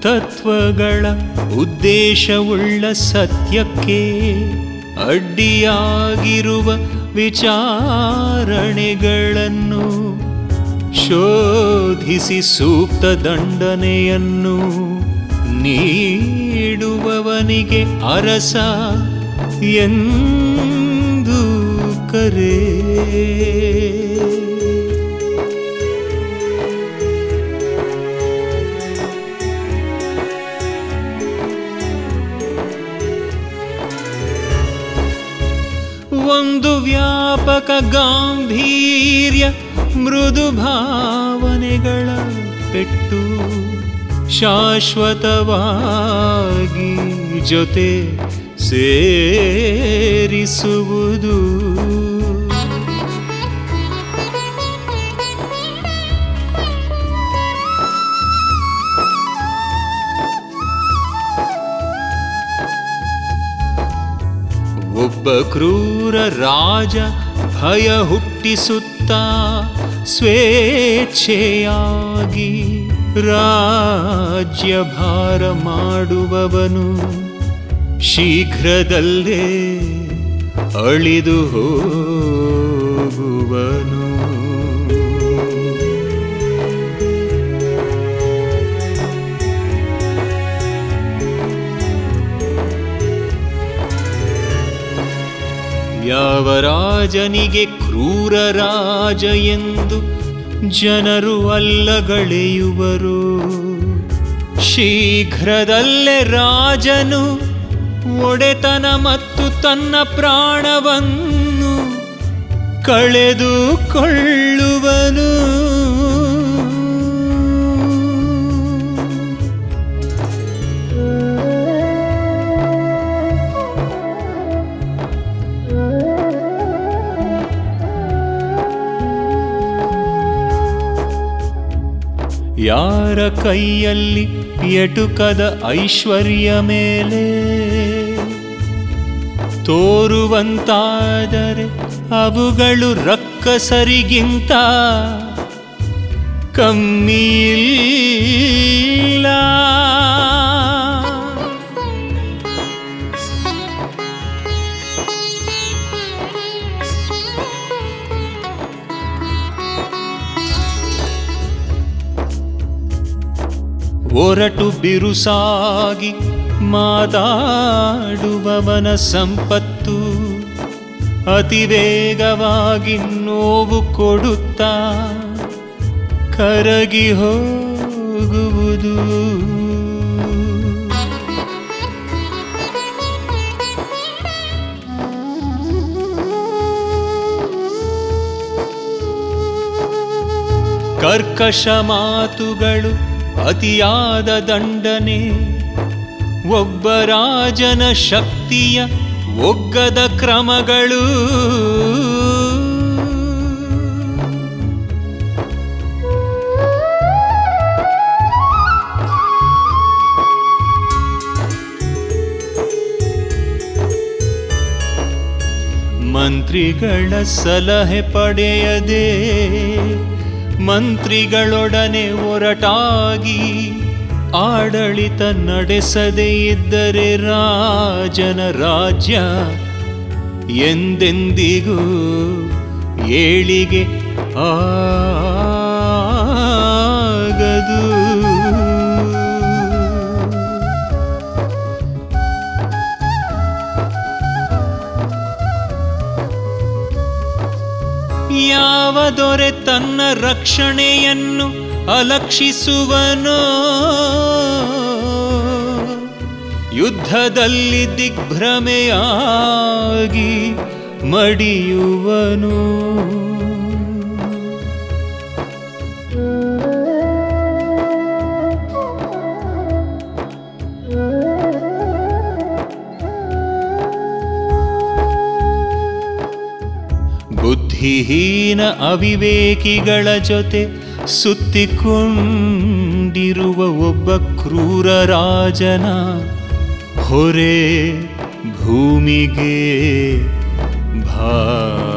ತತ್ವಗಳ ಉದ್ದೇಶವುಳ್ಳ ಸತ್ಯಕ್ಕೆ ಅಡ್ಡಿಯಾಗಿರುವ ವಿಚಾರಣೆಗಳನ್ನು ಶೋಧಿಸಿ ಸೂಕ್ತ ದಂಡನೆಯನ್ನು ನೀಡುವವನಿಗೆ ಅರಸ ಎಂದು ಕರೆ ಒಂದು ವ್ಯಾಪಕ ಗಾಂಭೀರ್ಯ ಮೃದು ಭಾವನೆಗಳ ಪೆಟ್ಟು ಶಾಶ್ವತವಾಗಿ ಜೊತೆ ಸೇರಿಸುವುದು ಒಬ್ಬ ಕ್ರೂರ ರಾಜ ಭಯ ಹುಟ್ಟಿಸುತ್ತ ಸ್ವೇಚ್ಛೆಯಾಗಿ ರಾಜ್ಯ ಭಾರ ಮಾಡುವವನು ಶೀಘ್ರದಲ್ಲೇ ಅಳಿದು ಹೋಗುವನು ಯಾವ ರಾಜನಿಗೆ ಕ್ರೂರ ರಾಜ ಎಂದು ಜನರು ಅಲ್ಲಗಳೆಯುವರು ಶೀಘ್ರದಲ್ಲೇ ರಾಜನು ಒಡೆತನ ಮತ್ತು ತನ್ನ ಪ್ರಾಣವನ್ನು ಕಳೆದುಕೊಳ್ಳುವನು ಯಾರ ಕೈಯಲ್ಲಿ ಎಟುಕದ ಐಶ್ವರ್ಯ ಮೇಲೆ ತೋರುವಂತಾದರೆ ಅವುಗಳು ರಕ್ಕಸರಿಗಿಂತ ಕಮ್ಮಿಯಿಲ್ಲ ಒರಟು ಬಿರುಸಾಗಿ ಮಾತಾಡುವವನ ಸಂಪತ್ತು ಅತಿ ವೇಗವಾಗಿ ನೋವು ಕೊಡುತ್ತಾ ಕರಗಿ ಹೋಗುವುದು ಕರ್ಕಶ ಮಾತುಗಳು ಅತಿಯಾದ ದಂಡನೆ ಒಬ್ಬ ರಾಜನ ಶಕ್ತಿಯ ಒಗ್ಗದ ಕ್ರಮಗಳು ಮಂತ್ರಿಗಳ ಸಲಹೆ ಪಡೆಯದೆ ಮಂತ್ರಿಗಳೊಡನೆ ಒರಟಾಗಿ ಆಡಳಿತ ನಡೆಸದೇ ಇದ್ದರೆ ರಾಜನ ರಾಜ್ಯ ಎಂದೆಂದಿಗೂ ಏಳಿಗೆ ಆಗದು ಯಾವ ದೊರೆ ತನ್ನ ರಕ್ಷಣೆಯನ್ನು ಅಲಕ್ಷಿಸುವನೋ ಯುದ್ಧದಲ್ಲಿ ದಿಗ್ಭ್ರಮೆಯಾಗಿ ಮಡಿಯುವನು ಬುದ್ಧಿಹೀನ ಅವಿವೇಕಿಗಳ ಜೊತೆ ಸುತ್ತಿಕೊಂಡಿರುವ ಒಬ್ಬ ಕ್ರೂರ ರಾಜನ ಹೊರೆ ಭೂಮಿಗೆ ಭಾರ